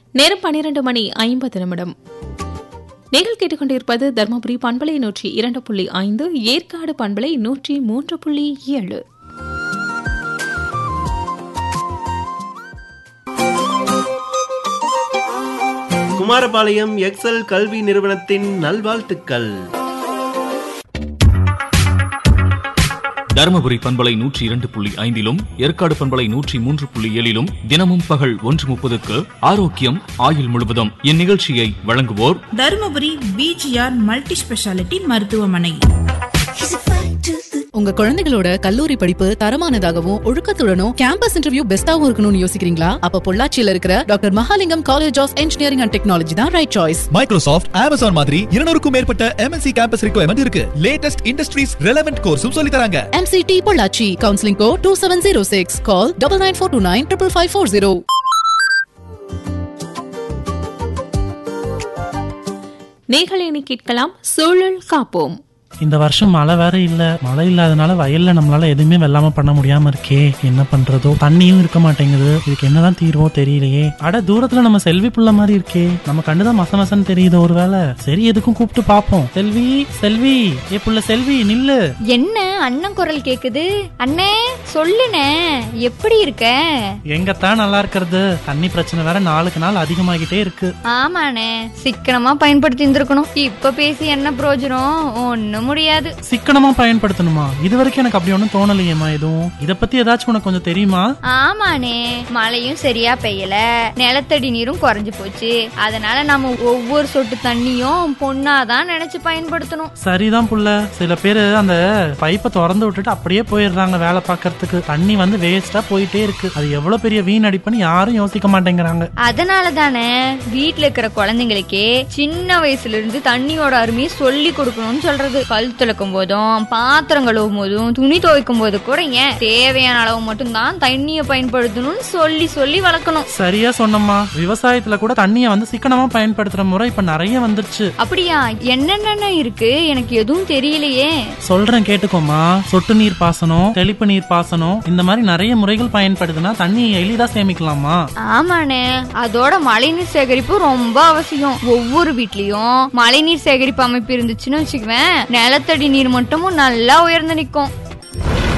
நேரம் பன்னிரண்டு மணி ஐம்பது நிமிடம் நீங்கள் கேட்டுக்கொண்டிருப்பது தர்மபுரி பண்பலை நூற்றி இரண்டு புள்ளி ஐந்து ஏற்காடு பண்பலை நூற்றி மூன்று புள்ளி ஏழு குமாரபாளையம் எக்ஸல் கல்வி நிறுவனத்தின் நல்வாழ்த்துக்கள் தருமபுரி பண்பலை நூற்றி இரண்டு புள்ளி ஐந்திலும் ஏற்காடு பண்பலை நூற்றி மூன்று புள்ளி ஏழிலும் தினமும் பகல் ஒன்று முப்பதுக்கு ஆரோக்கியம் ஆயுள் முழுவதும் இந்நிகழ்ச்சியை வழங்குவோர் தருமபுரி பிஜிஆர் மல்டி ஸ்பெஷாலிட்டி மருத்துவமனை உங்க குழந்தைகளோட கல்லூரி படிப்பு தரமானதாகவும் ஒழுக்கத்துடனும் கேம்பஸ் இன்டர்வியூ பெஸ்டாவும் இருக்கணும்னு யோசிக்கிறீங்களா அப்ப பொள்ளாச்சியில இருக்கிற doctor Mahalingam college of engineering and technology தான் ரைட் சாய்ஸ் மைக்ரோசாஃப்ட் அமேசான் மாதிரி இருநூறுக்கும் மேற்பட்ட எம்என்சி கேம்பஸ் ரிக்வயர்மெண்ட் இருக்கு லேட்டஸ்ட் இண்டஸ்ட்ரீஸ் ரெலவென்ட் கோர்ஸும் சொல்லி தராங்க MCT Pollachi counselling go two seven zero six call double nine four two nine triple five four zero நீங்கள் இனி கேட்கலாம் சூழல் காப்போம் இந்த வருஷம் மழை வேற இல்ல மழை இல்லாதனால வயல்ல நம்மளால எதுவுமே வெள்ளாம பண்ண முடியாம இருக்கே என்ன பண்றதோ தண்ணியும் இருக்க மாட்டேங்குது இதுக்கு என்னதான் தீர்வோ தெரியலையே அட தூரத்துல நம்ம செல்வி புள்ள மாதிரி இருக்கே நம்ம கண்டுதான் மச மசன்னு தெரியுது ஒருவேளை சரி எதுக்கும் கூப்பிட்டு பாப்போம் செல்வி செல்வி ஏ புள்ள செல்வி நில்லு என்ன அண்ணன் குரல் கேக்குது அண்ணே சொல்லுனே எப்படி இருக்க எங்கத்தான் நல்லா இருக்கிறது தண்ணி பிரச்சனை வேற நாளுக்கு நாள் அதிகமாகிட்டே இருக்கு ஆமாண்ணே சிக்கனமா பயன்படுத்தி இருந்திருக்கணும் இப்ப பேசி என்ன பிரயோஜனம் ஒண்ணும் முடியாது சிக்கனமா பயன்படுத்தணுமா இது வரைக்கும் எனக்கு அப்படி ஒன்றும் தோணலையேம்மா எதுவும் இத பத்தி ஏதாச்சும் உனக்கு கொஞ்சம் தெரியுமா ஆமாண்ணே மழையும் சரியா பெய்யல நிலத்தடி நீரும் குறைஞ்சு போச்சு அதனால நம்ம ஒவ்வொரு சொட்டு தண்ணியும் பொண்ணாதான் நினைச்சு பயன்படுத்தணும் சரிதான் புள்ள சில பேரு அந்த பைப்பை திறந்து விட்டுட்டு அப்படியே போயிடுறாங்க வேலை பார்க்கறதுக்கு தண்ணி வந்து வேஸ்டா போயிட்டே இருக்கு அது எவ்வளவு பெரிய வீணடிப்புன்னு யாரும் யோசிக்க மாட்டேங்கிறாங்க அதனால தானே வீட்ல இருக்கிற குழந்தைங்களுக்கே சின்ன வயசுல இருந்து தண்ணியோட அருமையை சொல்லி கொடுக்கணும்னு சொல்றது கல் துளக்கும் போதும் பாத்திரம் கழுவும் போதும் துணி துவைக்கும் போது கூட ஏன் தேவையான அளவு மட்டும்தான் தண்ணியை பயன்படுத்தணும்னு சொல்லி சொல்லி வளர்க்கணும் சரியா சொன்னம்மா விவசாயத்துல கூட தண்ணிய வந்து சிக்கனமா பயன்படுத்துற முறை இப்ப நிறைய வந்துருச்சு அப்படியா என்னென்ன இருக்கு எனக்கு எதுவும் தெரியலையே சொல்றேன் கேட்டுக்கோமா சொட்டு நீர் பாசனம் தெளிப்பு நீர் பாசனம் இந்த மாதிரி நிறைய முறைகள் பயன்படுதுன்னா தண்ணியை எளிதா சேமிக்கலாமா ஆமாண்ணே அதோட மழைநீர் சேகரிப்பு ரொம்ப அவசியம் ஒவ்வொரு வீட்லயும் மழைநீர் சேகரிப்பு அமைப்பு இருந்துச்சுன்னு வச்சுக்குவேன் நிலத்தடி நீர் மட்டுமும் நல்லா உயர்ந்து நிக்கும்